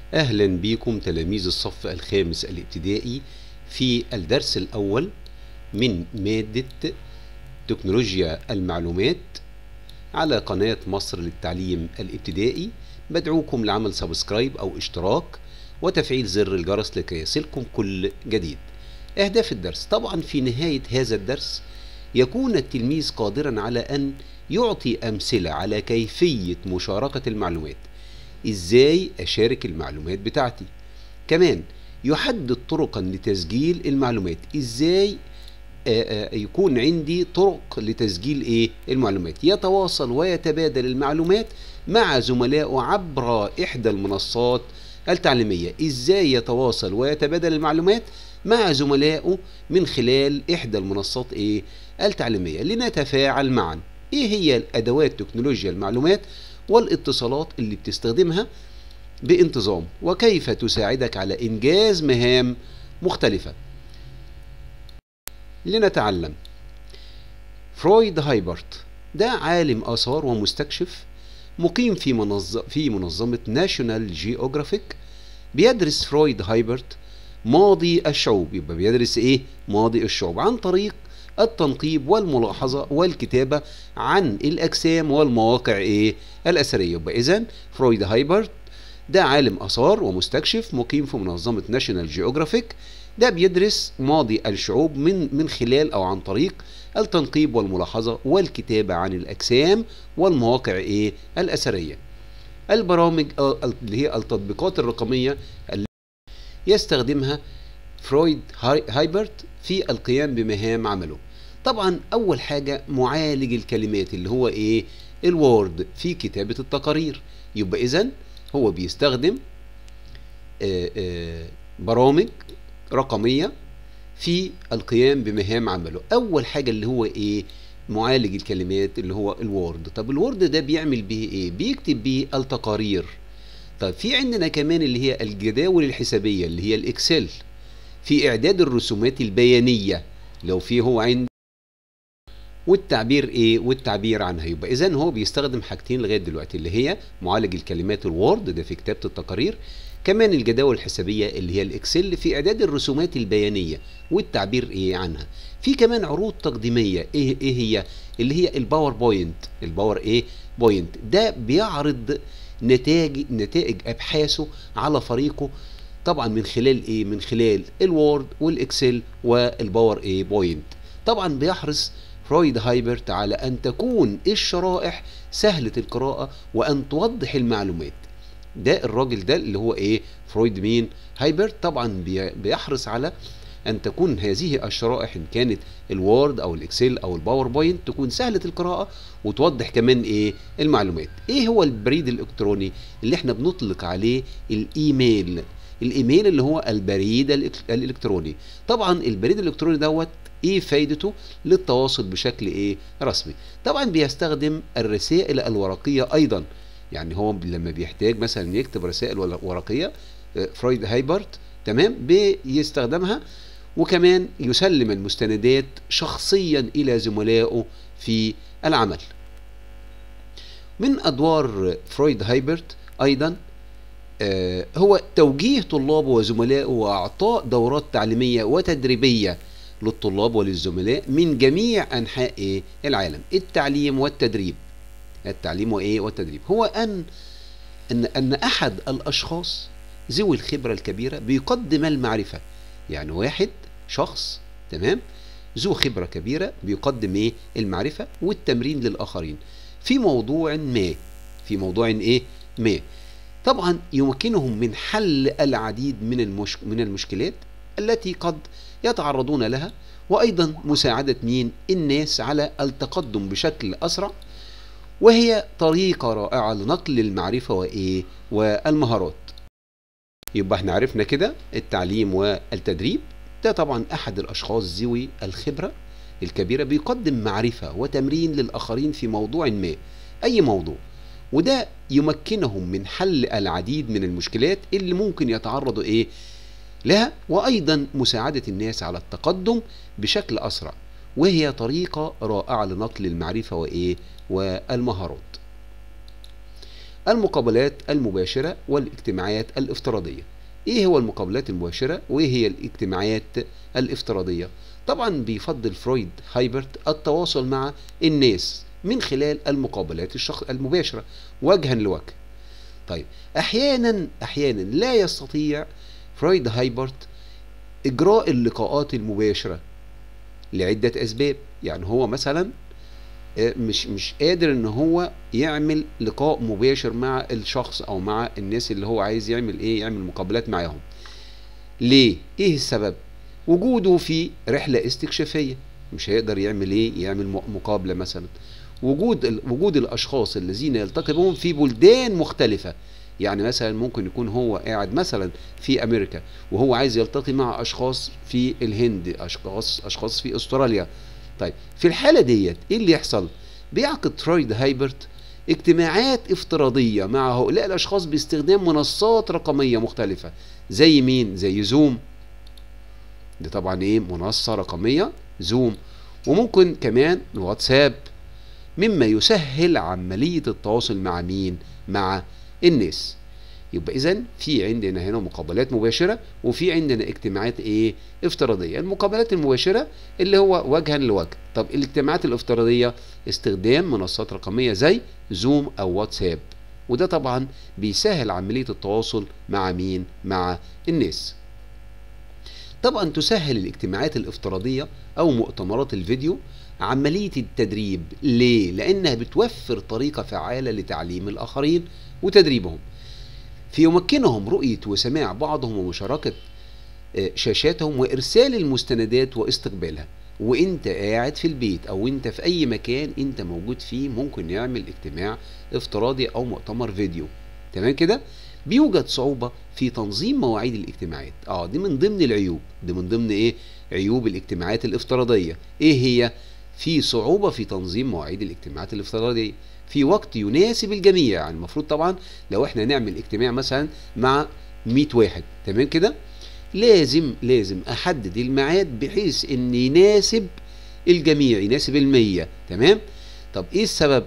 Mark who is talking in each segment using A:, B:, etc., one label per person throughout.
A: أهلا بكم تلاميذ الصف الخامس الابتدائي في الدرس الأول من مادة تكنولوجيا المعلومات على قناة مصر للتعليم الابتدائي بدعوكم لعمل سبسكرايب أو اشتراك وتفعيل زر الجرس لكي يصلكم كل جديد أهداف الدرس طبعا في نهاية هذا الدرس يكون التلميذ قادرا على أن يعطي أمثلة على كيفية مشاركة المعلومات ازاي اشارك المعلومات بتاعتي كمان يحدد طرقا لتسجيل المعلومات ازاي آآ آآ يكون عندي طرق لتسجيل ايه المعلومات يتواصل ويتبادل المعلومات مع زملائه عبر احدى المنصات التعليمية ازاي يتواصل ويتبادل المعلومات مع زملائه من خلال احدى المنصات ايه التعليمية لنتفاعل معا ايه هي ادوات تكنولوجيا المعلومات والاتصالات اللي بتستخدمها بانتظام وكيف تساعدك على انجاز مهام مختلفة لنتعلم فرويد هايبرت ده عالم آثار ومستكشف مقيم في منظم في منظمة ناشونال جيوغرافيك بيدرس فرويد هايبرت ماضي الشعوب يبقى بيدرس ايه ماضي الشعوب عن طريق التنقيب والملاحظة والكتابة عن الأجسام والمواقع إيه الأثرية يبقى إذا فرويد هايبرت ده عالم آثار ومستكشف مقيم في منظمة ناشونال جيوغرافيك ده بيدرس ماضي الشعوب من من خلال أو عن طريق التنقيب والملاحظة والكتابة عن الأجسام والمواقع إيه الأثرية البرامج اللي هي التطبيقات الرقمية اللي يستخدمها فرويد هايبرت في القيام بمهام عمله طبعا اول حاجة معالج الكلمات اللي هو ايه الوورد في كتابة التقارير يبقى اذا هو بيستخدم آآ آآ برامج رقمية في القيام بمهام عمله اول حاجة اللي هو ايه معالج الكلمات اللي هو الوورد طب الوورد ده بيعمل به ايه بيكتب به التقارير طب في عندنا كمان اللي هي الجداول الحسابية اللي هي الاكسل في اعداد الرسومات البيانيه لو في هو عند والتعبير ايه والتعبير عنها يبقى اذا هو بيستخدم حاجتين لغايه دلوقتي اللي هي معالج الكلمات الوورد ده في كتابه التقارير كمان الجداول الحسابيه اللي هي الاكسل في اعداد الرسومات البيانيه والتعبير ايه عنها في كمان عروض تقديميه ايه ايه هي اللي هي الباوربوينت الباور ايه بوينت ده بيعرض نتائج نتائج ابحاثه على فريقه طبعا من خلال ايه من خلال الوورد والاكسل والباور اي بوينت طبعا بيحرص فرويد هايبرت على ان تكون الشرائح سهله القراءه وان توضح المعلومات ده الراجل ده اللي هو ايه فرويد مين هايبرت طبعا بيحرص على ان تكون هذه الشرائح ان كانت الوورد او الاكسل او الباوربوينت تكون سهله القراءه وتوضح كمان ايه المعلومات ايه هو البريد الالكتروني اللي احنا بنطلق عليه الايميل الايميل اللي هو البريد الالكتروني طبعا البريد الالكتروني دوت ايه فايدته للتواصل بشكل ايه رسمي طبعا بيستخدم الرسائل الورقيه ايضا يعني هو لما بيحتاج مثلا يكتب رسائل ورقيه فرويد هايبرت تمام بيستخدمها وكمان يسلم المستندات شخصيا الى زملائه في العمل من ادوار فرويد هايبرت ايضا هو توجيه طلابه وزملائه واعطاء دورات تعليميه وتدريبيه للطلاب وللزملاء من جميع انحاء العالم التعليم والتدريب التعليم وايه والتدريب هو ان ان ان احد الاشخاص ذوي الخبره الكبيره بيقدم المعرفه يعني واحد شخص تمام ذو خبره كبيره بيقدم ايه المعرفه والتمرين للاخرين في موضوع ما في موضوع ايه ما طبعا يمكنهم من حل العديد من المش... من المشكلات التي قد يتعرضون لها وايضا مساعده مين الناس على التقدم بشكل اسرع وهي طريقه رائعه لنقل المعرفه وايه والمهارات يبقى احنا عرفنا كده التعليم والتدريب ده طبعا احد الاشخاص ذوي الخبره الكبيره بيقدم معرفه وتمرين للاخرين في موضوع ما اي موضوع وده يمكنهم من حل العديد من المشكلات اللي ممكن يتعرضوا ايه لها وايضا مساعده الناس على التقدم بشكل اسرع وهي طريقه رائعه لنقل المعرفه وايه والمهارات المقابلات المباشرة والاجتماعات الافتراضية ايه هو المقابلات المباشرة وايه هي الاجتماعات الافتراضية طبعا بيفضل فرويد هايبرت التواصل مع الناس من خلال المقابلات الشخص المباشرة وجها لوجه طيب احيانا احيانا لا يستطيع فرويد هايبرت اجراء اللقاءات المباشرة لعدة اسباب يعني هو مثلا مش مش قادر ان هو يعمل لقاء مباشر مع الشخص او مع الناس اللي هو عايز يعمل ايه يعمل مقابلات معاهم ليه ايه السبب وجوده في رحلة استكشافية مش هيقدر يعمل ايه يعمل مقابلة مثلا وجود وجود الاشخاص الذين يلتقي بهم في بلدان مختلفة يعني مثلا ممكن يكون هو قاعد مثلا في امريكا وهو عايز يلتقي مع اشخاص في الهند اشخاص اشخاص في استراليا طيب في الحالة ديت ايه اللي يحصل بيعقد فرويد هايبرت اجتماعات افتراضية مع هؤلاء الاشخاص باستخدام منصات رقمية مختلفة زي مين زي زوم دي طبعا ايه منصة رقمية زوم وممكن كمان الواتساب مما يسهل عملية التواصل مع مين مع الناس يبقى اذا في عندنا هنا مقابلات مباشره وفي عندنا اجتماعات ايه افتراضيه المقابلات المباشره اللي هو وجها لوجه طب الاجتماعات الافتراضيه استخدام منصات رقميه زي زوم او واتساب وده طبعا بيسهل عمليه التواصل مع مين مع الناس طبعا تسهل الاجتماعات الافتراضيه او مؤتمرات الفيديو عمليه التدريب ليه لانها بتوفر طريقه فعاله لتعليم الاخرين وتدريبهم فيمكنهم رؤية وسماع بعضهم ومشاركة شاشاتهم وإرسال المستندات واستقبالها وانت قاعد في البيت او انت في اي مكان انت موجود فيه ممكن نعمل اجتماع افتراضي او مؤتمر فيديو تمام كده بيوجد صعوبة في تنظيم مواعيد الاجتماعات اه دي من ضمن العيوب دي من ضمن ايه عيوب الاجتماعات الافتراضية ايه هي في صعوبة في تنظيم مواعيد الاجتماعات الافتراضية في وقت يناسب الجميع يعني المفروض طبعا لو احنا نعمل اجتماع مثلا مع 100 واحد تمام كده لازم لازم احدد الميعاد بحيث ان يناسب الجميع يناسب المية تمام طب ايه السبب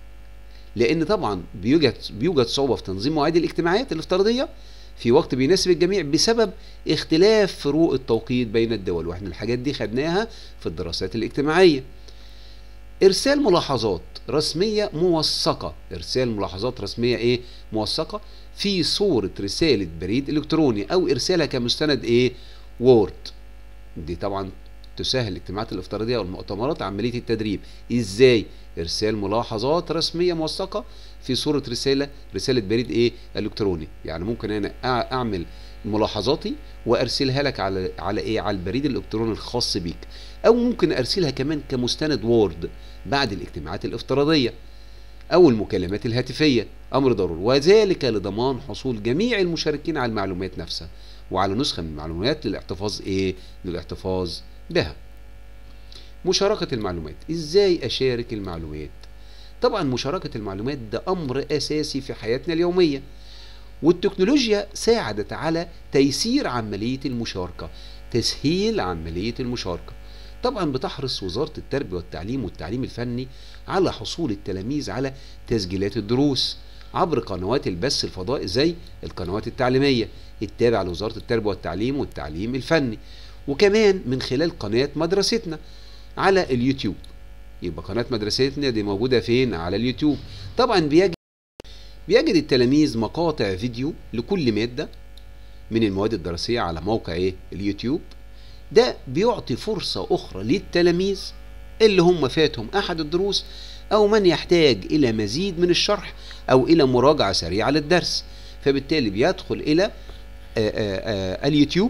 A: لان طبعا بيوجد بيوجد صعوبه في تنظيم مواعيد الاجتماعات الافتراضيه في وقت بيناسب الجميع بسبب اختلاف فروق التوقيت بين الدول واحنا الحاجات دي خدناها في الدراسات الاجتماعيه ارسال ملاحظات رسميه موثقه ارسال ملاحظات رسميه ايه موثقه في صوره رساله بريد الكتروني او ارسالها كمستند ايه وورد دي طبعا تسهل الاجتماعات الافتراضيه والمؤتمرات عمليه التدريب ازاي ارسال ملاحظات رسميه موثقه في صوره رساله رساله بريد ايه الكتروني يعني ممكن انا اعمل ملاحظاتي وارسلها لك على على ايه على البريد الالكتروني الخاص بيك او ممكن ارسلها كمان كمستند وورد بعد الاجتماعات الافتراضيه او المكالمات الهاتفيه امر ضروري وذلك لضمان حصول جميع المشاركين على المعلومات نفسها وعلى نسخه من المعلومات للاحتفاظ ايه للاحتفاظ بها مشاركة المعلومات ازاي اشارك المعلومات طبعا مشاركة المعلومات ده امر اساسي في حياتنا اليومية والتكنولوجيا ساعدت على تيسير عملية المشاركة تسهيل عملية المشاركة طبعا بتحرص وزارة التربية والتعليم والتعليم الفني على حصول التلاميذ على تسجيلات الدروس عبر قنوات البث الفضائي زي القنوات التعليمية التابعة لوزارة التربية والتعليم والتعليم الفني وكمان من خلال قناة مدرستنا على اليوتيوب يبقى قناة مدرستنا دي موجودة فين على اليوتيوب طبعا بيجد بيجد التلاميذ مقاطع فيديو لكل مادة من المواد الدراسية على موقع ايه اليوتيوب ده بيعطي فرصة أخرى للتلاميذ اللي هم فاتهم أحد الدروس أو من يحتاج إلى مزيد من الشرح أو إلى مراجعة سريعة للدرس فبالتالي بيدخل إلى آآ آآ اليوتيوب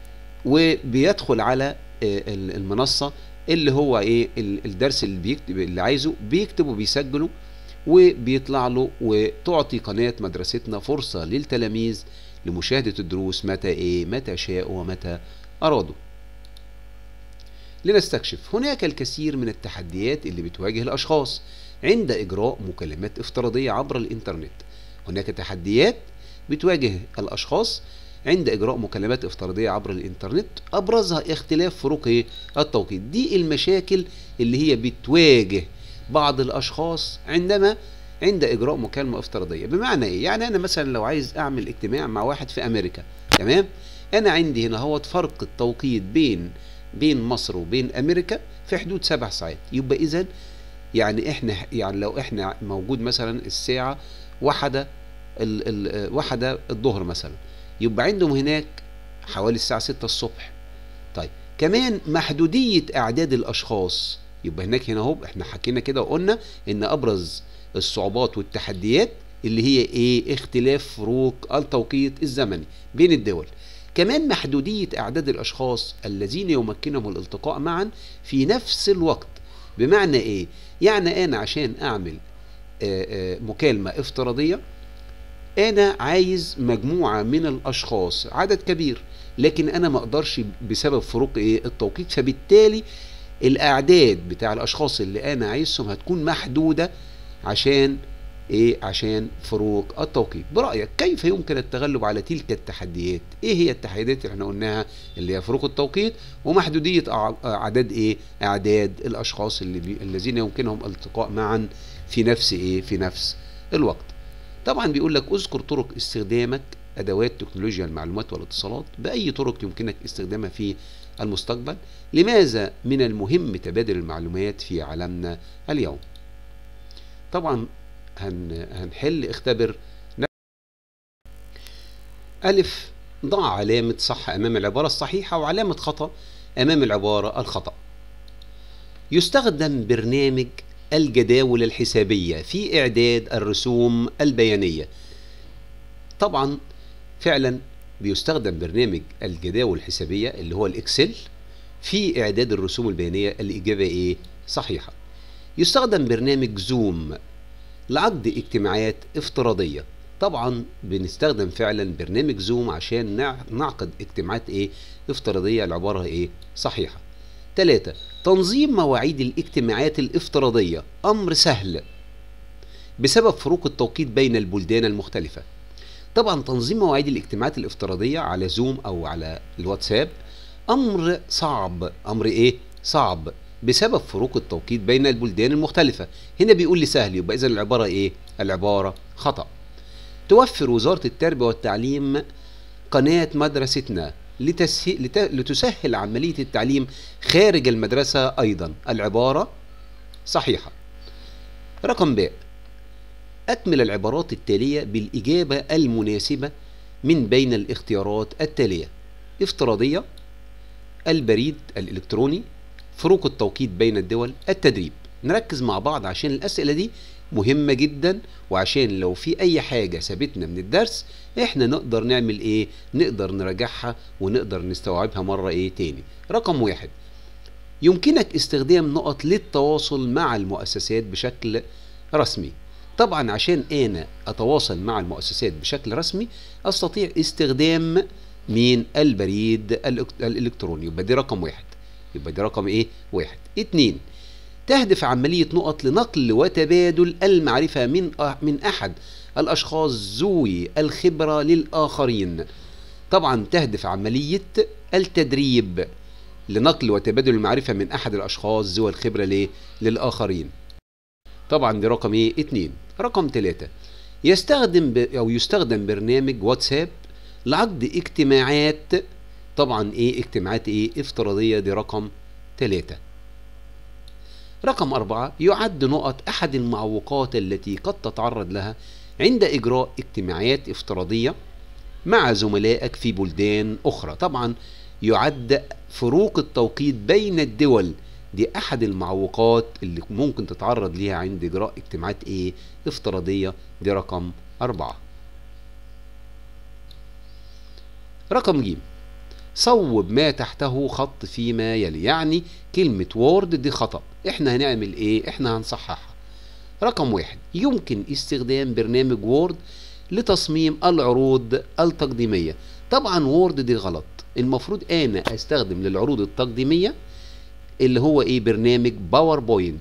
A: وبيدخل على المنصة اللي هو ايه الدرس اللي بيكتب اللي عايزه بيكتبه بيسجله وبيطلع له وتعطي قناة مدرستنا فرصة للتلاميذ لمشاهدة الدروس متى ايه متى شاءوا ومتى ارادوا لنستكشف هناك الكثير من التحديات اللي بتواجه الاشخاص عند اجراء مكالمات افتراضية عبر الانترنت هناك تحديات بتواجه الاشخاص عند اجراء مكالمات افتراضيه عبر الانترنت ابرزها اختلاف فروق التوقيت دي المشاكل اللي هي بتواجه بعض الاشخاص عندما عند اجراء مكالمه افتراضيه بمعنى ايه يعني انا مثلا لو عايز اعمل اجتماع مع واحد في امريكا تمام انا عندي هنا هو فرق التوقيت بين بين مصر وبين امريكا في حدود سبع ساعات يبقى اذا يعني احنا يعني لو احنا موجود مثلا الساعه واحدة ال ال واحدة الظهر مثلا يبقى عندهم هناك حوالي الساعة 6 الصبح طيب كمان محدودية أعداد الأشخاص يبقى هناك هنا اهو احنا حكينا كده وقلنا إن أبرز الصعوبات والتحديات اللي هي إيه اختلاف فروق التوقيت الزمني بين الدول كمان محدودية أعداد الأشخاص الذين يمكنهم الالتقاء معا في نفس الوقت بمعنى إيه؟ يعني أنا عشان أعمل آآ آآ مكالمة افتراضية أنا عايز مجموعة من الأشخاص عدد كبير لكن أنا ما أقدرش بسبب فروق إيه التوقيت فبالتالي الأعداد بتاع الأشخاص اللي أنا عايزهم هتكون محدودة عشان ايه عشان فروق التوقيت برأيك كيف يمكن التغلب على تلك التحديات ايه هي التحديات اللي احنا قلناها اللي هي فروق التوقيت ومحدودية اعداد ايه اعداد الاشخاص اللي بي... الذين يمكنهم الالتقاء معا في نفس ايه في نفس الوقت طبعا بيقول لك اذكر طرق استخدامك ادوات تكنولوجيا المعلومات والاتصالات باي طرق يمكنك استخدامها في المستقبل لماذا من المهم تبادل المعلومات في عالمنا اليوم طبعا هن هنحل اختبر ألف ضع علامة صح أمام العبارة الصحيحة وعلامة خطأ أمام العبارة الخطأ يستخدم برنامج الجداول الحسابية في إعداد الرسوم البيانية طبعا فعلا بيستخدم برنامج الجداول الحسابية اللي هو الإكسل في إعداد الرسوم البيانية الإجابة إيه؟ صحيحة يستخدم برنامج زوم لعقد اجتماعات افتراضية طبعا بنستخدم فعلا برنامج زوم عشان نعقد اجتماعات ايه افتراضية العبارة ايه صحيحة ثلاثة تنظيم مواعيد الاجتماعات الافتراضية امر سهل بسبب فروق التوقيت بين البلدان المختلفة طبعا تنظيم مواعيد الاجتماعات الافتراضية على زوم او على الواتساب امر صعب امر ايه صعب بسبب فروق التوقيت بين البلدان المختلفة هنا بيقول لي سهل يبقى إذا العبارة إيه؟ العبارة خطأ توفر وزارة التربية والتعليم قناة مدرستنا لتسهيل لت... لتسهل عملية التعليم خارج المدرسة أيضا العبارة صحيحة رقم ب أكمل العبارات التالية بالإجابة المناسبة من بين الاختيارات التالية افتراضية البريد الإلكتروني فروق التوقيت بين الدول التدريب نركز مع بعض عشان الأسئلة دي مهمة جدا وعشان لو في أي حاجة سابتنا من الدرس احنا نقدر نعمل ايه نقدر نراجعها ونقدر نستوعبها مرة ايه تاني رقم واحد يمكنك استخدام نقط للتواصل مع المؤسسات بشكل رسمي طبعا عشان انا اتواصل مع المؤسسات بشكل رسمي استطيع استخدام من البريد الالكتروني يبقى دي رقم واحد يبقى دي رقم ايه واحد اتنين تهدف عملية نقط لنقل وتبادل المعرفة من من أحد الأشخاص ذوي الخبرة للآخرين طبعا تهدف عملية التدريب لنقل وتبادل المعرفة من أحد الأشخاص ذوي الخبرة ليه؟ للآخرين طبعا دي رقم ايه اتنين رقم تلاتة يستخدم ب... أو يستخدم برنامج واتساب لعقد اجتماعات طبعا ايه اجتماعات ايه افتراضية دي رقم تلاتة رقم أربعة يعد نقط أحد المعوقات التي قد تتعرض لها عند إجراء اجتماعات افتراضية مع زملائك في بلدان أخرى طبعا يعد فروق التوقيت بين الدول دي أحد المعوقات اللي ممكن تتعرض ليها عند إجراء اجتماعات إيه افتراضية دي رقم أربعة رقم ج صوب ما تحته خط فيما يلي يعني كلمة وورد دي خطأ احنا هنعمل ايه احنا هنصححها رقم واحد يمكن استخدام برنامج وورد لتصميم العروض التقديمية طبعا وورد دي غلط المفروض انا استخدم للعروض التقديمية اللي هو ايه برنامج باوربوينت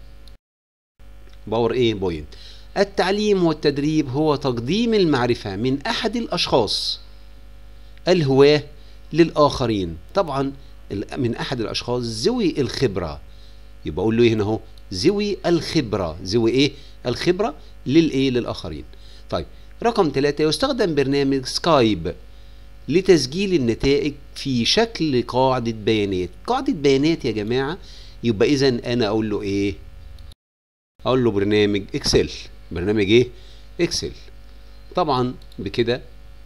A: باور ايه بوينت التعليم والتدريب هو تقديم المعرفة من احد الاشخاص الهواه للآخرين طبعا من أحد الأشخاص ذوي الخبرة يبقى أقول له هنا أهو ذوي الخبرة ذوي إيه الخبرة للايه للاخرين طيب رقم ثلاثة يستخدم برنامج سكايب لتسجيل النتائج في شكل قاعدة بيانات قاعدة بيانات يا جماعة يبقى اذا انا اقول له ايه اقول له برنامج اكسل برنامج ايه اكسل طبعا بكده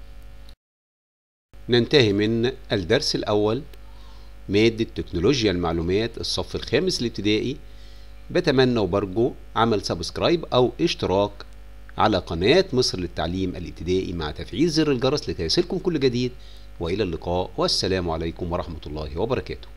A: ننتهي من الدرس الاول مادة تكنولوجيا المعلومات الصف الخامس الابتدائي بتمنى وبرجو عمل سبسكرايب او اشتراك على قناة مصر للتعليم الابتدائي مع تفعيل زر الجرس لكي يصلكم كل جديد والى اللقاء والسلام عليكم ورحمة الله وبركاته